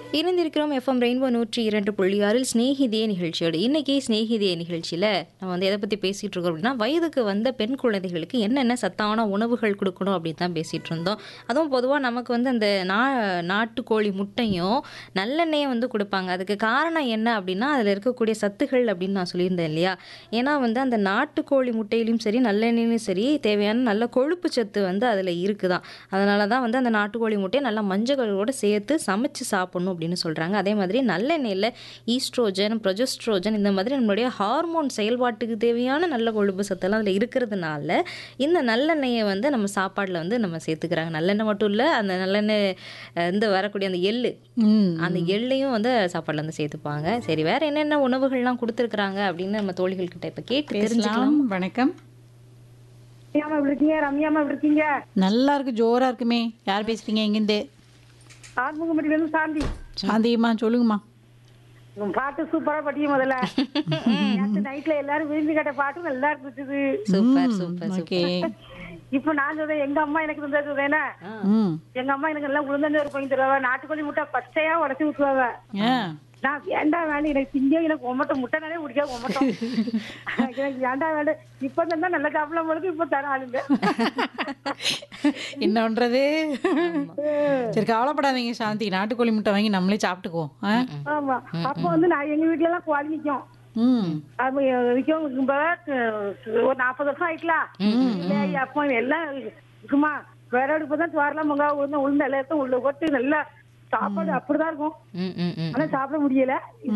இணைந்திருக்கிறோம் FM rainbow நூற்றி இரண்டு புள்ளி ஆறில் ஸ்நேகிதியே நிகழ்ச்சியோடு இன்னைக்கு ஸ்நேகிதியே நிகழ்ச்சியில் நம்ம வந்து எதை பற்றி பேசிகிட்டு இருக்கோம் அப்படின்னா வயதுக்கு வந்த பெண் குழந்தைகளுக்கு என்னென்ன சத்தான உணவுகள் கொடுக்கணும் அப்படின்னு தான் பேசிகிட்டு இருந்தோம் அதுவும் பொதுவாக நமக்கு வந்து அந்த நா நாட்டுக்கோழி முட்டையும் நல்லெண்ணெயும் வந்து கொடுப்பாங்க அதுக்கு காரணம் என்ன அப்படின்னா அதில் இருக்கக்கூடிய சத்துகள் அப்படின்னு நான் சொல்லியிருந்தேன் இல்லையா ஏன்னா வந்து அந்த நாட்டுக்கோழி முட்டையிலையும் சரி நல்லெண்ணெயிலையும் சரி தேவையான நல்ல கொழுப்பு சத்து வந்து அதில் இருக்குதான் அதனால தான் வந்து அந்த நாட்டுக்கோழி முட்டையை நல்லா மஞ்சளோடு சேர்த்து சமைச்சு சாப்பிடணும் அப்படின்னு சொல்கிறாங்க அதே மாதிரி நல்லெண்ணெயில் ஈஸ்ட்ரோஜன் ப்ரொஜெஸ்ட்ரோஜன் இந்த மாதிரி நம்மளுடைய ஹார்மோன் செயல்பாட்டுக்கு தேவையான நல்ல கொழுப்பு சத்தெல்லாம் அதில் இருக்கிறதுனால இந்த நல்லெண்ணெயை வந்து நம்ம சாப்பாடில் வந்து நம்ம சேர்த்துக்கிறாங்க நல்லெண்ணெய் மட்டும் இல்லை அந்த நல்லெண்ணெய் அஹ், இந்த வரக்கூடிய அந்த எள்ளு ம் அந்த எள்ளையும் வந்து சாப்பாடில் வந்து சேர்த்துப்பாங்க சரி வேற என்னென்ன உணவுகள்லாம் கொடுத்துருக்குறாங்க அப்படின்னு நம்ம தோழிகள் கிட்ட இப்போ கேட்டு தெரிஞ்சுக்கலாம் பேசலாம் வணக்கம் ரம்யாமா எப்படி இருக்கீங்க ரம்யாமா எப்படி இருக்கீங்க நல்லா இருக்கு ஜோரா இருக்குமே யார் பேசுறீங்க எங்கிருந்து ஆத்மகுமரியில இருந்து சாந்தி சாந்தியம்மா சொல்லுங்கம்மா உன் பாட்டு சூப்பரா படிக்க முதல்ல நேத்து நைட்ல எல்லாரும் விரும்பி கேட்ட பாட்டு நல்லா இருந்துச்சு சூப்பர் சூப்பர் ஓகே இப்ப நான் சொல்றேன் எங்க அம்மா எனக்கு இருந்தா சொல்றேன் ம் எங்க அம்மா எனக்கு எல்லாம் உளுந்தஞ்சோறு பண்ணி தருவாங்க நாட்டுக்கோழி முட்டை பச்சையா உடச்சி ஊற்றுவாங்க ஆ நான் வேண்டாம் வேண்டாம் எனக்கு திங்க எனக்கு ஒமட்டும் முட்டைனாலே பிடிக்காது ஒமட்டும் எனக்கு வேண்டாம் வேண்டாம் இப்ப தான் நல்ல சாப்பிடலாம் பொழுது இப்ப தர ஆளுங்க என்ன பண்றது சரி கவலைப்படாதீங்க சாந்தி நாட்டுக்கோழி முட்டை வாங்கி நம்மளே சாப்பிட்டுக்குவோம் ஆ? ஆமா அப்ப வந்து நான் எங்க வீட்டுல எல்லாம் கோழி நிக்கும் ம் அது விற்கும் இப்ப, அஹ், ஒரு நாற்பது வருஷம் ஆயிட்டலாம் இல்லை, அப்போ எல்லாம் சும்மா வேற அடுப்பு தான் சோறலாம் முங்கா உளுந்து உளுந்து எல்லாத்தையும் உள்ள போட்டு நல்லா சாப்பாடு அப்படிதான் இருக்கும் ம் ம் ம் ஆனா சாப்பிட முடியல